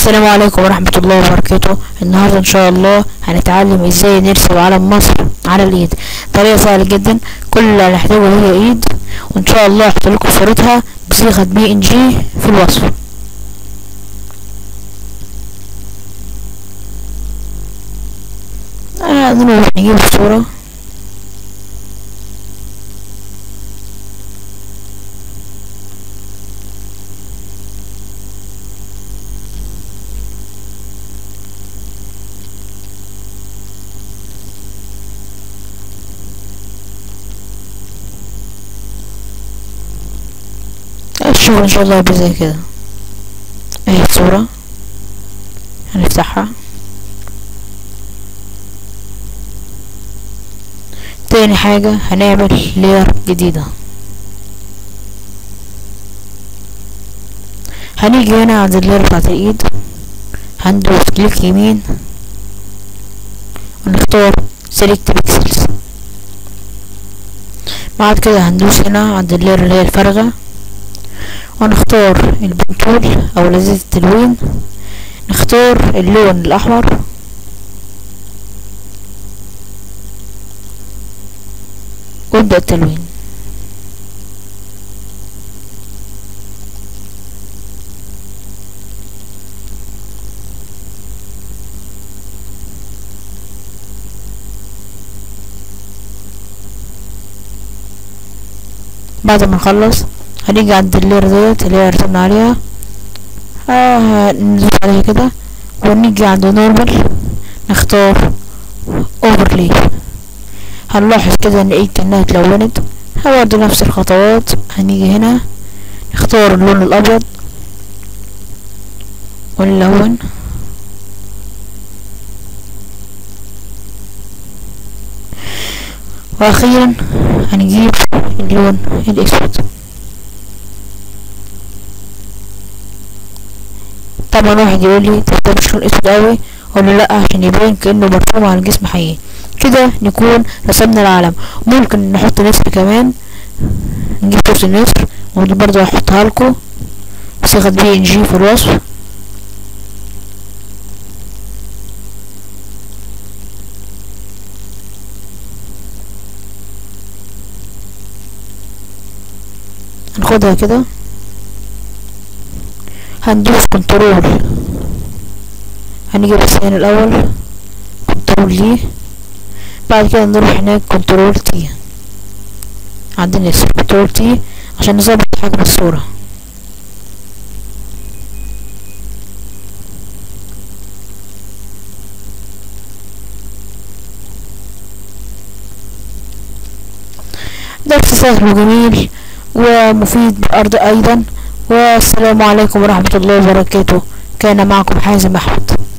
السلام عليكم ورحمة الله وبركاته النهاردة ان شاء الله هنتعلم ازاي نرسم علم مصر على الايد طريقة سهلة جدا كل اللي هنحتاجه هي ايد وان شاء الله هحط لكم صورتها بصيغة بي ان جي في الوصف آه نروح نجيب الصورة الشغل ان شاء الله يبقى زي كده اهي الصورة هنفتحها تاني حاجة هنعمل لير جديدة هنيجي هنا عند اللير بتاعت الايد هندوس كليك يمين ونختار سيلكت بيكسلز بعد كده هندوس هنا عند اللير اللي هي الفارغة ونختار البنتول او لذيذ التلوين نختار اللون الاحمر وابدأ التلوين بعد ما نخلص هنيجي عند اللير ديت اللي هي رسمنا عليها آه ندوس عليها كده ونيجي عند نورمال نختار اوفرلي هنلاحظ كده ان ايد كأنها اتلونت برضه نفس الخطوات هنيجي هنا نختار اللون الابيض ونلون واخيرا هنجيب اللون الاسود طبعا واحد يقول لي ده مش لون اسود قوي اقول له لا عشان يبين كانه مرسوم على الجسم حقيقي كده نكون رسمنا العلم ممكن نحط نسر كمان نجيب صورة النسر ودي برضه هحطها لكم بصيغة بي ان جي في الوصف هناخدها كده هندوس كنترول هنيجي بس هنا الاول كنترول ليه بعد كده نروح هناك كنترول تي عندنا اسم كنترول تي عشان نظبط حجم الصورة درس سهل وجميل ومفيد بأرض أيضا والسلام عليكم ورحمة الله وبركاته كان معكم حازم أحمد